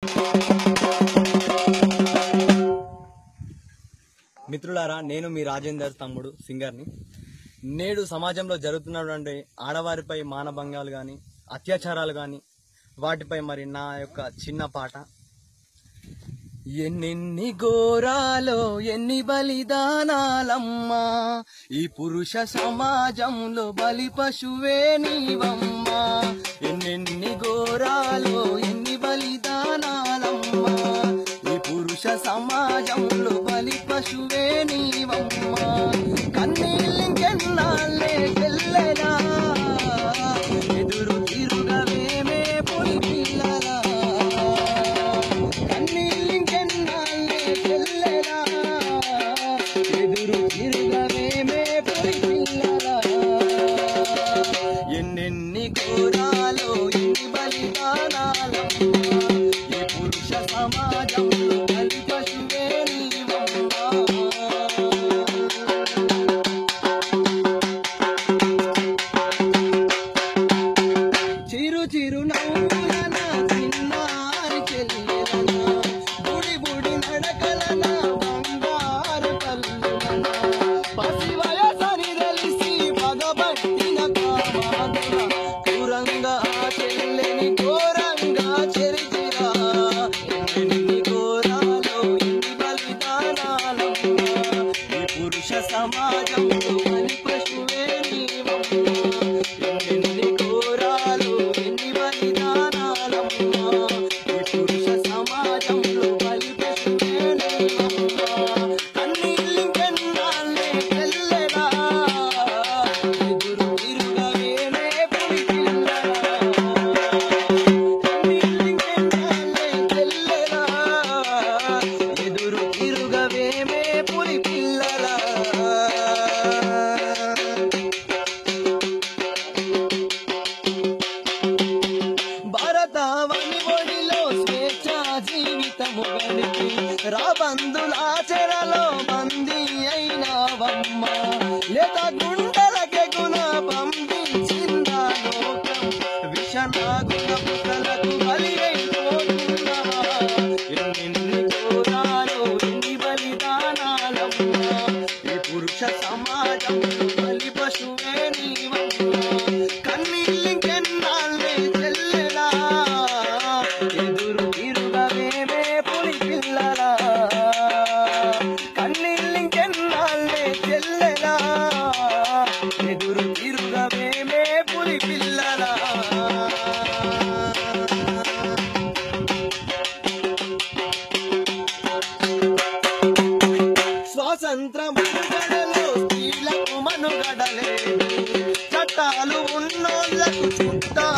మిత్రులారా నేను మీ రాజేందర్ తమ్ముడు సింగర్ని నేడు సమాజంలో జరుగుతున్నటువంటి ఆడవారిపై మానభంగాలు కానీ అత్యాచారాలు కానీ వాటిపై మరి నా యొక్క చిన్న పాట ఎన్నెన్ని ఘోరాలో ఎన్ని బలిదానాలమ్మా ఈ పురుష సమాజంలో బలి పశువే నీవమ్మా ఎన్నెన్ని ఘోరాలో ఎన్ని బలిదానాలమ్మా ఈ పురుష సమాజంలో బలి పశువే నీవమ్మా కన్నీళ్ళకెన్నాళ్ళే చెల్లెలా ఎదురు తిరుగవేమే పొలి పిల్లలా కన్నీళ్ళకెన్నాళ్ళే చెల్లెలా ఎదురు తిరుగవేమే పొలి పిల్లలా ఎన్నెన్ని ఘోరాలో ఎన్ని బలిదానాలమ్మా ఈ పురుష సమాజంలో బలి పశువే నీవమ్మా చిరు చిరు నవ్వులన చిన్నారి చెల్లెలన బుడి బుడి నడకలన బంగారు కల్లులన పసి వయసని తెలిసి పగబట్టిన కామాతుల దూరంగా ఆ చెల్లెని ఘోరంగా చెరిచిరా ఎన్ని ఘోరాలో ఎన్ని బలిదానాలమ్మా ఈ పురుష సమాజంలో బలి పశువే నీవమ్మా ఎన్ని ఘోరాలు ఎన్ని బలిదానాలమ్మా ఈ పురుష సమాజంలో బలి పశువే నీవమ్మా కన్నీళ్ళకెన్నాళ్ళే తెల్లెలా ఎదురు తిరుగవేనే పులి పిల్లలా కన్నీళ్ళకెన్నాళ్ళే తెల్లెలా ఎదురు తిరుగవేమే పులి పిల్లలా భారతావని ఒడిలో స్వేచ్ఛ జీవితము గడిపి రాబందులాచరలో మంది అయినావమ్మ లేత గుండెలకే గుణ పంపించిందా లోకం విషనాగుణ పుటలకు బలివైపోతున్నా ఎన్ని ఘోరాలు ఎన్ని బలిదానాలమ్మా ఈ పురుష సమాజం బలి పశువే నీవమ్మా కన్నీళ్ళకెన్నాళ్ళే చెల్లెలా ఎదురు తిరుగవేమే పులి పిల్లలా కన్నీళ్ళకెన్నాళ్ళే చెల్లెలా ఎదురు తిరుగవేమే పులి పిల్లలా స్వాతంత్ర మనుగడలో స్త్రీలకు మనుగడలేదు చట్టాలు ఉన్నోళ్లకు చుట్టా